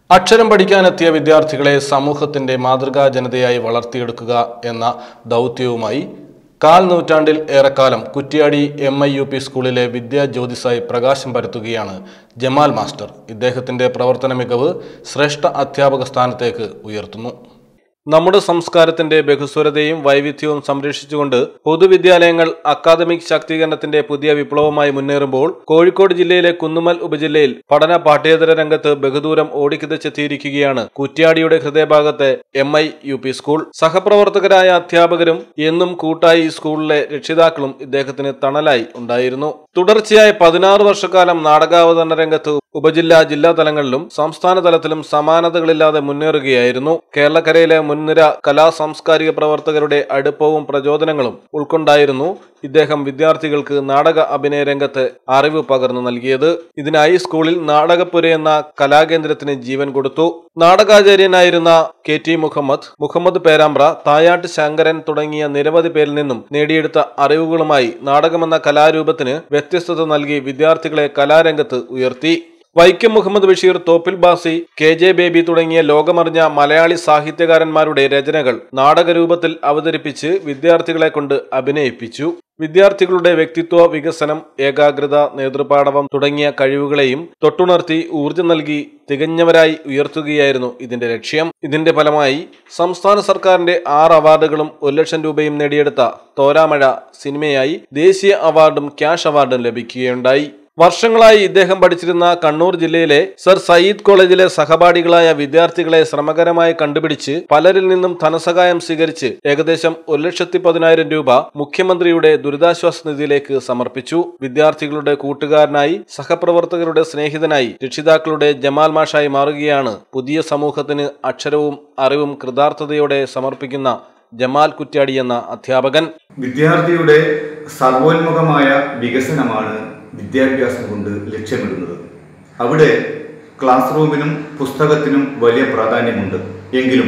അക്ഷരം പഠിക്കാനെത്തിയ വിദ്യാർത്ഥികളെ സമൂഹത്തിന്റെ മാതൃകാ ജനതയായി വളർത്തിയെടുക്കുക എന്ന ദൗത്യവുമായി കാൽ നൂറ്റാണ്ടിൽ ഏറെക്കാലം Kuttiadi M I U P സ്കൂളിലെ വിദ്യാജ്യോതിസായി പ്രകാശം പരത്തുകയാണ് ജമാൽ മാസ്റ്റർ ഇദ്ദേഹത്തിന്റെ പ്രവർത്തന മികവ് ശ്രേഷ്ഠ അധ്യാപക സ്ഥാനത്തേക്ക് ഉയർത്തുന്നു നമ്മുടെ സംസ്കാരത്തിന്റെ ബഹുസ്വരതയും വൈവിധ്യവും സംരക്ഷിച്ചുകൊണ്ട് പൊതുവിദ്യാലയങ്ങൾ അക്കാദമിക് ശാക്തീകരണത്തിന്റെ പുതിയ വിപ്ലവമായി മുന്നേറുമ്പോൾ കോഴിക്കോട് ജില്ലയിലെ കുന്നുമൽ ഉപജില്ലയിൽ പഠന പാഠ്യേതര രംഗത്ത് ബഹുദൂരം ഓടിക്കിതച്ചെത്തിയിരിക്കുകയാണ് കുറ്റ്യാടിയുടെ ഹൃദയഭാഗത്തെ M I U P school സഹപ്രവർത്തകരായ അധ്യാപകരും എന്നും കൂട്ടായി ഈ സ്കൂളിലെ രക്ഷിതാക്കളും ഇദ്ദേഹത്തിന് തണലായി ഉണ്ടായിരുന്നു തുടർച്ചയായ പതിനാറ് വർഷക്കാലം നാടകാവതരണ രംഗത്ത് ഉപജില്ലാ ജില്ലാ തലങ്ങളിലും സംസ്ഥാന തലത്തിലും സമാനതകളില്ലാതെ മുന്നേറുകയായിരുന്നു കേരളക്കരയിലെ മുൻനിര കലാ സാംസ്കാരിക പ്രവർത്തകരുടെ അടുപ്പവും പ്രചോദനങ്ങളും ഉൾക്കൊണ്ടായിരുന്നു ഇദ്ദേഹം വിദ്യാർത്ഥികൾക്ക് നാടക അഭിനയ രംഗത്ത് അറിവ് പകർന്നു നൽകിയത് ഇതിനായി സ്കൂളിൽ നാടകപ്പുര എന്ന കലാകേന്ദ്രത്തിന് ജീവൻ കൊടുത്തു നാടകാചാര്യനായിരുന്ന കെ ടി മുഹമ്മദ് മുഹമ്മദ് പേരാമ്പ്ര തായാട്ട് ശങ്കരൻ തുടങ്ങിയ നിരവധി പേരിൽ നിന്നും നേടിയെടുത്ത അറിവുകളുമായി നാടകമെന്ന കലാരൂപത്തിന് വ്യത്യസ്തത നൽകി വിദ്യാർത്ഥികളെ കലാരംഗത്ത് ഉയർത്തി വൈക്കം മുഹമ്മദ് ബഷീർ തോപ്പിൽ ബാസി കെ ജെ ബേബി തുടങ്ങിയ ലോകമറിഞ്ഞ മലയാളി സാഹിത്യകാരന്മാരുടെ രചനകൾ നാടകരൂപത്തിൽ അവതരിപ്പിച്ച് വിദ്യാർത്ഥികളെ കൊണ്ട് അഭിനയിപ്പിച്ചു വിദ്യാർത്ഥികളുടെ വ്യക്തിത്വ വികസനം ഏകാഗ്രത നേതൃപാടവം തുടങ്ങിയ കഴിവുകളെയും തൊട്ടുണർത്തി ഊർജം നൽകി തികഞ്ഞവരായി ഉയർത്തുകയായിരുന്നു ഇതിന്റെ ലക്ഷ്യം ഇതിന്റെ ഫലമായി സംസ്ഥാന സർക്കാരിന്റെ ആറ് അവാർഡുകളും ഒരു ലക്ഷം രൂപയും നേടിയെടുത്ത തോരാമഴ സിനിമയായി ദേശീയ അവാർഡും ക്യാഷ് അവാർഡും ലഭിക്കുകയുണ്ടായി വർഷങ്ങളായി ഇദ്ദേഹം പഠിച്ചിരുന്ന കണ്ണൂർ ജില്ലയിലെ സർ സയ്യിദ് കോളേജിലെ സഹപാഠികളായ വിദ്യാർത്ഥികളെ ശ്രമകരമായി കണ്ടുപിടിച്ച് പലരിൽ നിന്നും ധനസഹായം സ്വീകരിച്ച് ഏകദേശം ഒരു ലക്ഷത്തി പതിനായിരം രൂപ മുഖ്യമന്ത്രിയുടെ ദുരിതാശ്വാസ നിധിയിലേക്ക് സമർപ്പിച്ചു വിദ്യാർത്ഥികളുടെ കൂട്ടുകാരനായി സഹപ്രവർത്തകരുടെ സ്നേഹിതനായി രക്ഷിതാക്കളുടെ ജമാൽ മാഷായി മാറുകയാണ് പുതിയ സമൂഹത്തിന് അക്ഷരവും അറിവും കൃതാർത്ഥതയോടെ സമർപ്പിക്കുന്ന ജമാൽ കുറ്റ്യാടി എന്ന അധ്യാപകൻ വിദ്യാർത്ഥിയുടെ സർവോന്മുഖമായ വികസനമാണ് വിദ്യാഭ്യാസം കൊണ്ട് ലക്ഷ്യമിടുന്നത് അവിടെ ക്ലാസ് റൂമിനും പുസ്തകത്തിനും വലിയ പ്രാധാന്യമുണ്ട് എങ്കിലും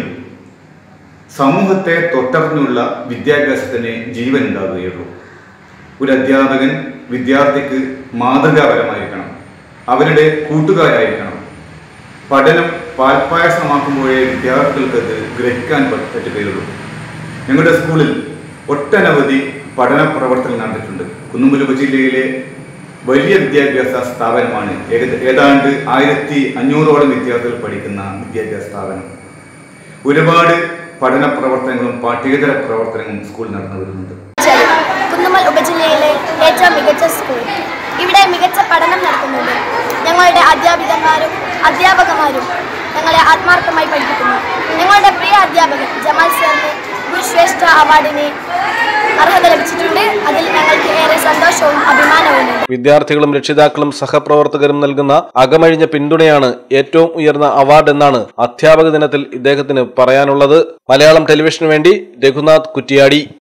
സമൂഹത്തെ തൊട്ടറിഞ്ഞുള്ള വിദ്യാഭ്യാസത്തിന് ജീവൻ ഉണ്ടാവുകയുള്ളൂ ഒരു അധ്യാപകൻ വിദ്യാർത്ഥിക്ക് മാതൃകാപരമായിരിക്കണം അവരുടെ കൂട്ടുകാരായിരിക്കണം പഠനം പാൽപ്പായസമാക്കുമ്പോഴേ വിദ്യാർത്ഥികൾക്കത് ഗ്രഹിക്കാൻ പ- പറ്റുകയുള്ളൂ ഞങ്ങളുടെ സ്കൂളിൽ ഒട്ടനവധി പഠന പ്രവർത്തനം നടന്നിട്ടുണ്ട് കുന്നുമ്പൽ ഉപജില്ലയിലെ വലിയ വിദ്യാഭ്യാസ സ്ഥാപനമാണ് ഏക- ഏതാണ്ട് ആയിരത്തി അഞ്ഞൂറോളം വിദ്യാർത്ഥികൾ പഠിക്കുന്ന വിദ്യാഭ്യാസ സ്ഥാപനം ഒരുപാട് പഠന പ്രവർത്തനങ്ങളും പാഠ്യേതര പ്രവർത്തനങ്ങളും സ്കൂളിൽ നടന്നു വരുന്നുണ്ട് ചെറി കുന്നുമൽ ഉപജില്ലയിലെ ഏറ്റവും മികച്ച സ്കൂൾ ഇവിടെ മികച്ച പഠനം നടത്തുന്നുണ്ട് ഞങ്ങളുടെ അധ്യാപികന്മാരും അധ്യാപകന്മാരും ഞങ്ങളെ ആത്മാർത്ഥമായി പഠിപ്പിക്കുന്നു ഞങ്ങളുടെ പ്രിയ അധ്യാപകൻ ജമാൽ സാറിന് ഗുരുശ്രേഷ്ഠ അവാർഡിന് അർഹത ലഭിച്ചിട്ടുണ്ട് അതിൽ ഞങ്ങൾക്ക് ഏറെ സന്തോഷവും അഭിമാനവുമുണ്ട് വിദ്യാർത്ഥികളും രക്ഷിതാക്കളും സഹപ്രവർത്തകരും നൽകുന്ന അകമഴിഞ്ഞ പിന്തുണയാണ് ഏറ്റവും ഉയർന്ന അവാർഡ് എന്നാണ് അധ്യാപക ദിനത്തിൽ ഇദ്ദേഹത്തിന് പറയാനുള്ളത് മലയാളം ടെലിവിഷനു വേണ്ടി രഘുനാഥ് കുറ്റിയാടി